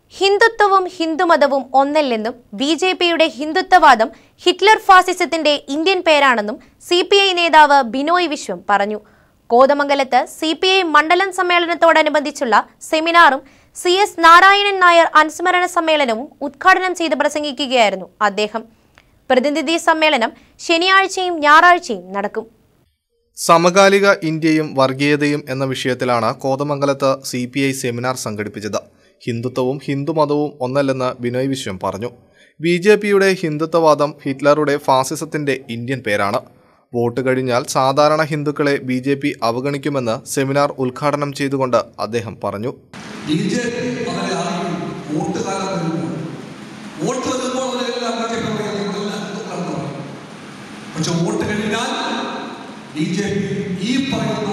ഹിന്ദുത്വവും ഹിന്ദുമതവും ഒന്നല്ലെന്നും B J പിയുടെ ഹിന്ദുത്വവാദം Hitler ഫാസിസത്തിന്റെ ഇന്ത്യൻ പേരാണെന്നും സി പി ഐ നേതാവ് ബിനോയ് വിശ്വം പറഞ്ഞു കോതമംഗലത്ത് സി പി ഐ മണ്ഡലം സമ്മേളനത്തോടനുബന്ധിച്ചുള്ള സെമിനാറും സി എസ് നാരായണൻ നായർ അനുസ്മരണ സമ്മേളനവും ഉദ്ഘാടനം ചെയ്ത് പ്രസംഗിക്കുകയായിരുന്നു അദ്ദേഹം പ്രതിനിധി സമ്മേളനം ശനിയാഴ്ചയും ഞായറാഴ്ചയും നടക്കും സമകാലിക ഇന്ത്യയും വർഗീയതയും എന്ന വിഷയത്തിലാണ് കോതമംഗലത്ത് സി പി ഐ സെമിനാർ സംഘടിപ്പിച്ചത് ഹിന്ദുത്വവും ഹിന്ദുമതവും ഒന്നല്ലെന്ന് ബിനോയ് വിശ്വം പറഞ്ഞു ബി ജെ പിയുടെ ഹിന്ദുത്വവാദം ഹിറ്റ്ലറുടെ ഫാസിസത്തിന്റെ ഇന്ത്യൻ പേരാണ് വോട്ട് കഴിഞ്ഞാൽ സാധാരണ ഹിന്ദുക്കളെ ബി ജെ പി അവഗണിക്കുമെന്ന് സെമിനാർ ഉദ്ഘാടനം ചെയ്തുകൊണ്ട് അദ്ദേഹം പറഞ്ഞു ബി ജെ പി അവരെ അറിയും വോട്ട് കാലം വരുമ്പോൾ വോട്ട് വരുമ്പോൾ അവരെല്ലാം ബി ജെ പി പറയും നിങ്ങളെല്ലാം ഹിന്ദുക്കളെന്ന് പറയും പക്ഷെ വോട്ട് കഴിഞ്ഞാൽ ബി ജെ പി ഈ പറയുന്ന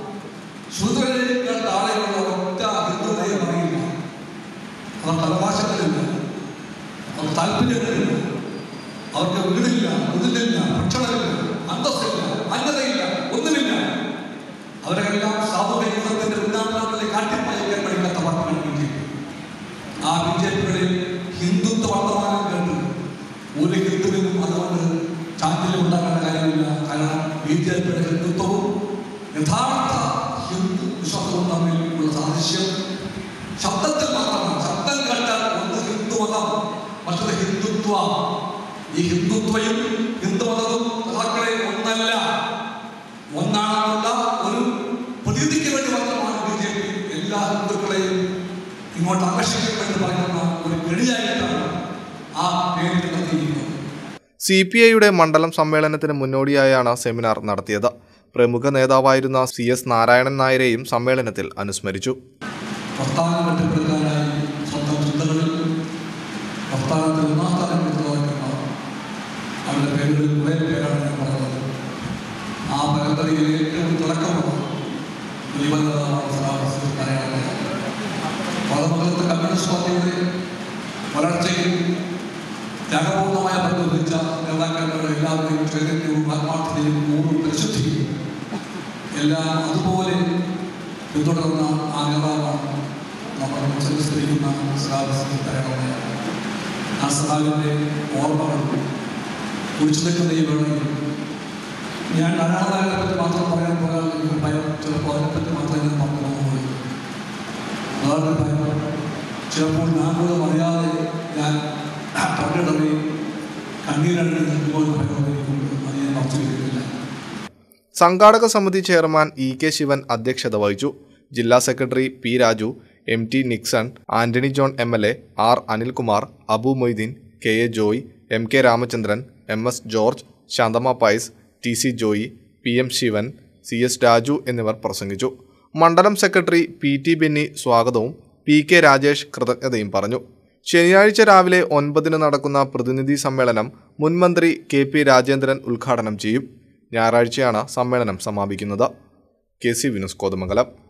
ശൂദ്രനേക്കാൾ താഴെയുള്ള ഒറ്റ ഹിന്ദുതയെ അറിയില്ല അവർക്ക് അവകാശങ്ങളില്ല അവർക്ക് താല്പര്യങ്ങളില്ല അവർക്ക് വീടില്ല മുതലില്ല ഭക്ഷണമില്ല അന്തസ്സില്ല അന്യതയില്ല ഒന്നുമില്ല അവരെല്ലാം സാമൂഹിക യുദ്ധത്തിന്റെ ഉന്നതങ്ങളിലേക്ക് കാട്ടിപ്പയക്കാൻ പഠിക്കാത്ത പാർട്ടിയാണ് ബി ജെ പി ആ ബി ജെ പിയുടെ ഹിന്ദുത്വ വർത്തമാനം കേട്ട് ഒരു ഹിന്ദുവിനും അതുകൊണ്ട് ചാഞ്ചല്യം ഉണ്ടാക്കേണ്ട കാര്യമില്ല കാരണം ബി ജെ പിയുടെ ഹിന്ദുത്വവും യഥാർത്ഥ ഹിന്ദു വിശ്വാസവും തമ്മിൽ ഉള്ള സാദൃശ്യം ശബ്ദത്തിൽ മാത്രമാണ് ശബ്ദം കേട്ടാൽ ഒന്ന് ഹിന്ദുമതം മറ്റൊരു ഹിന്ദുത്വ ഈ ഹിന്ദുത്വയും ഹിന്ദുമതവും സഹാക്കളെ ഒന്നല്ല ഒന്നാണെന്നുള്ള ഒരു പ്രതീതിക്ക് വേണ്ടി മാത്രമാണ് ബി ജെ പി എല്ലാ ഹിന്ദുക്കളെയും ഇങ്ങോട്ട് ആകർഷിക്കും എന്ന് പറയുന്ന ഒരു ഗണിയായിട്ടാണ് ആ പേര് കണ്ടെത്തിയിരിക്കുന്നത് സി പി ഐയുടെ മണ്ഡലം സമ്മേളനത്തിന് മുന്നോടിയായാണ് സെമിനാർ നടത്തിയത് പ്രമുഖ നേതാവായിരുന്ന സി എസ് നാരായണൻ നായരെയും സമ്മേളനത്തിൽ അനുസ്മരിച്ചു പ്രസ്ഥാനം കെട്ടിപ്പടുക്കാനായി സ്വന്തം ചിന്തകളിൽ പ്രസ്ഥാനത്തിൽ ഒന്നാം സ്ഥാനം കൊടുത്തവർക്കുള്ള അവരുടെ പേരുകളിൽ കുറേ പേരാണ് ഞാൻ പറഞ്ഞത് ആ പരമ്പരയിൽ ഏറ്റവും തിളക്കമുള്ള പദമംഗലത്ത് കമ്മ്യൂണിസ്റ്റ് പാർട്ടിയുടെ വളർച്ചയിൽ ത്യാഗപൂർണമായ പങ്കുവഹിച്ച നേതാക്കന്മാരുടെ എല്ലാവരുടെയും ചൈതന്യവും ആത്മാർത്ഥതയും ഊറും പരിശുദ്ധിയും എല്ലാം അതുപോലെ പിന്തുടർന്ന ആ നേതാവാണ് നമ്മൾ സംസ്കരിക്കുന്ന സഹാബിത്തരണമായ ആ സഹാബിൻ്റെ ഓർമ്മകൾ കുറിച്ചു നിൽക്കുന്ന ഈ വേളയിൽ ഞാൻ ധാരാളം പറ്റി മാത്രം പറയാൻ പോയാൽ എനിക്ക് ഭയം ചിലപ്പോൾ അതിനെപ്പറ്റി മാത്രമേ ഞാൻ പറഞ്ഞു പോകുള്ളൂ അതാണ് ഭയം ചിലപ്പോൾ ഞാൻ പോലും അറിയാതെ ഞാൻ പങ്കിടുകയും കണ്ണീരണിഞ്ഞ് നിൽക്കുമ്പോൾ ഭയം എനിക്കുണ്ട് അത് ഞാൻ മറച്ചു വയ്ക്കുന്നില്ല സംഘാടക സമിതി ചെയർമാൻ ഇ കെ ശിവൻ അധ്യക്ഷത വഹിച്ചു ജില്ലാ secretary P Raju M T Nixon Antony John M L A R Anilkumar Abu Moitheen K A Joy M K Ramachandran M S George ശാന്തമ പൈസ് T C Joy P M Shivan C S Raju എന്നിവർ പ്രസംഗിച്ചു മണ്ഡലം സെക്രട്ടറി പി ടി ബെന്നി സ്വാഗതവും പി കെ രാജേഷ് കൃതജ്ഞതയും പറഞ്ഞു ശനിയാഴ്ച രാവിലെ ഒൻപതിന് നടക്കുന്ന പ്രതിനിധി സമ്മേളനം മുൻമന്ത്രി കെ പി രാജേന്ദ്രൻ ഉദ്ഘാടനം ചെയ്യും ഞായറാഴ്ചയാണ് സമ്മേളനം സമാപിക്കുന്നത് കെ സി വിനുസ് കോതമംഗലം